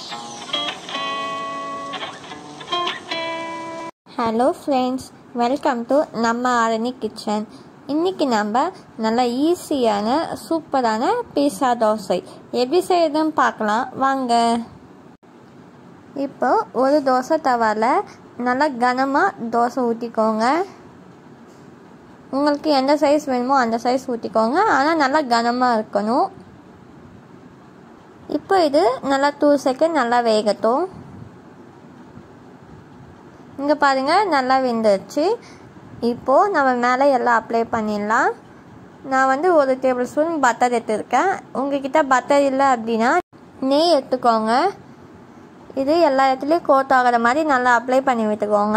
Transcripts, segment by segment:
hello friends welcome to நம்ம Arani kitchen இன்றைக்கி நம்ம நல்ல ஈஸியான சூப்பரான பீஸா தோசை எப்படி செய்யுதுன்னு பார்க்கலாம் வாங்க இப்போ ஒரு தோசை தவாவில் நல்லா கனமாக தோசை ஊற்றிக்கோங்க உங்களுக்கு எந்த சைஸ் வேணுமோ அந்த சைஸ் ஊற்றிக்கோங்க ஆனால் நல்லா கனமாக இருக்கணும் இப்போ இது நல்லா டூ செகண்ட் நல்லா வேகட்டும் இங்கே பாருங்கள் நல்லா வெந்துருச்சு இப்போது நம்ம மேலே எல்லாம் அப்ளை பண்ணிடலாம் நான் வந்து ஒரு டேபிள் ஸ்பூன் பட்டர் எடுத்துருக்கேன் உங்ககிட்ட பட்டர் இல்லை அப்படின்னா நெய் எடுத்துக்கோங்க இது எல்லா இடத்துலையும் கோட் ஆகிற மாதிரி நல்லா அப்ளை பண்ணி விட்டுக்கோங்க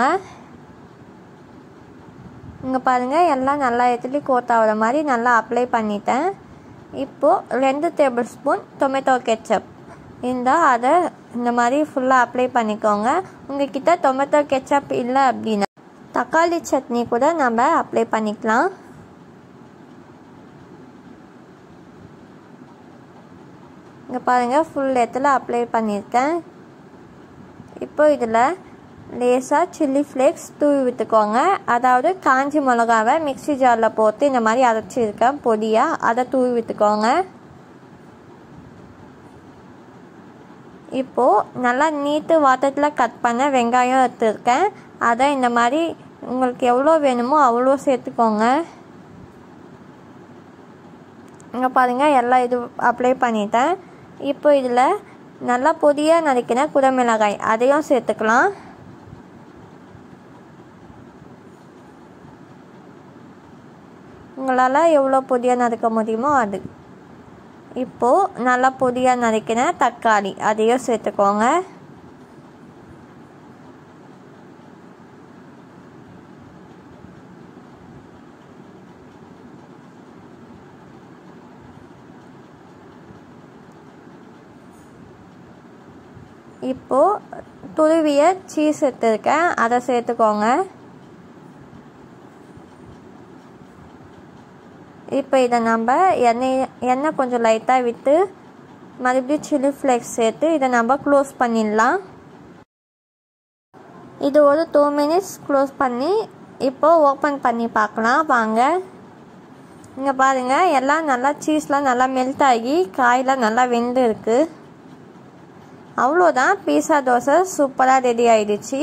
இங்கே பாருங்கள் எல்லாம் நல்லா இடத்துலையும் கோட் ஆகிற மாதிரி நல்லா அப்ளை பண்ணிட்டேன் இப்போது ரெண்டு டேபிள் ஸ்பூன் டொமேட்டோ கெச்சப் இருந்தால் அதை இந்த மாதிரி ஃபுல்லாக அப்ளை பண்ணிக்கோங்க உங்ககிட்ட டொமேட்டோ கெச்சப் இல்லை அப்படின்னா தக்காளி சட்னி கூட நம்ம அப்ளை பண்ணிக்கலாம் இங்கே பாருங்கள் ஃபுல் இடத்துல அப்ளை பண்ணியிருக்கேன் இப்போ இதில் லேசாக சில்லி ஃப்ளேக்ஸ் தூவி விட்டுக்கோங்க அதாவது காஞ்சி மிளகாவை மிக்சி ஜாரில் போட்டு இந்த மாதிரி அரைச்சிருக்கேன் பொடியாக அதை தூவி விட்டுக்கோங்க இப்போது நல்லா நீட்டு வாட்டத்தில் கட் பண்ண வெங்காயம் எடுத்துருக்கேன் அதை இந்த மாதிரி உங்களுக்கு எவ்வளோ வேணுமோ அவ்வளோ சேர்த்துக்கோங்க இங்கே பாருங்கள் எல்லாம் இது அப்ளை பண்ணிட்டேன் இப்போ இதில் நல்லா பொடியாக நறுக்கின குடமிளகாய் அதையும் சேர்த்துக்கலாம் உங்களால் எவ்வளோ பொடியாக நறுக்க முடியுமோ அது இப்போது நல்லா பொடியாக நறுக்கின தக்காளி அதையும் சேர்த்துக்கோங்க இப்போது துருவிய சீஸ் எடுத்துருக்கேன் அதை சேர்த்துக்கோங்க இப்போ இதை நம்ம எண்ணெய் எண்ணெய் கொஞ்சம் லைட்டாக விட்டு மறுபடியும் சில்லி ஃப்ளேக்ஸ் சேர்த்து இதை நம்ம க்ளோஸ் பண்ணிடலாம் இது ஒரு டூ மினிட்ஸ் க்ளோஸ் பண்ணி இப்போது ஓப்பன் பண்ணி பார்க்கலாம் வாங்க இங்கே பாருங்கள் எல்லாம் நல்லா சீஸ்லாம் நல்லா மெல்ட் ஆகி காயெலாம் நல்லா வெந்து இருக்குது அவ்வளோதான் பீஸா தோசை சூப்பராக ரெடி ஆயிடுச்சு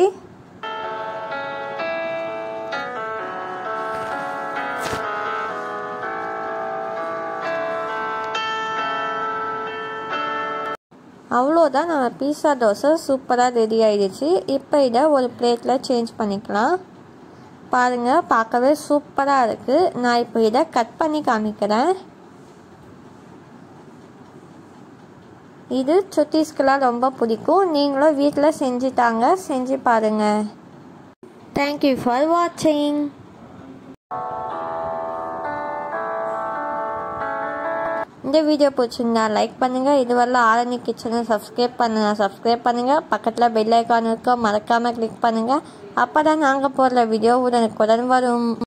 அவ்வளோதான் நம்ம பீஸா தோசை சூப்பராக ரெடி ஆயிடுச்சு இப்போ இதை ஒரு பிளேட்டில் சேஞ்ச் பண்ணிக்கலாம் பாருங்கள் பார்க்கவே சூப்பராக இருக்குது நான் இப்போ இதை கட் பண்ணி காமிக்கிறேன் இது சுட்டீஸ்க்கெலாம் ரொம்ப பிடிக்கும் நீங்களும் வீட்டில் செஞ்சு தாங்க செஞ்சு பாருங்கள் தேங்க்யூ ஃபார் வாட்சிங் இந்த வீடியோ பிடிச்சிருந்தா லைக் பண்ணுங்கள் இதுவரைலாம் ஆரணி கிச்சனை சப்ஸ்கிரைப் பண்ணுங்கள் சப்ஸ்கிரைப் பண்ணுங்கள் பக்கத்தில் பெல் ஐக்கான் இருக்க மறக்காமல் கிளிக் பண்ணுங்கள் அப்போ தான் நாங்கள் போடுற வீடியோ உடனுக்குடன் வரும்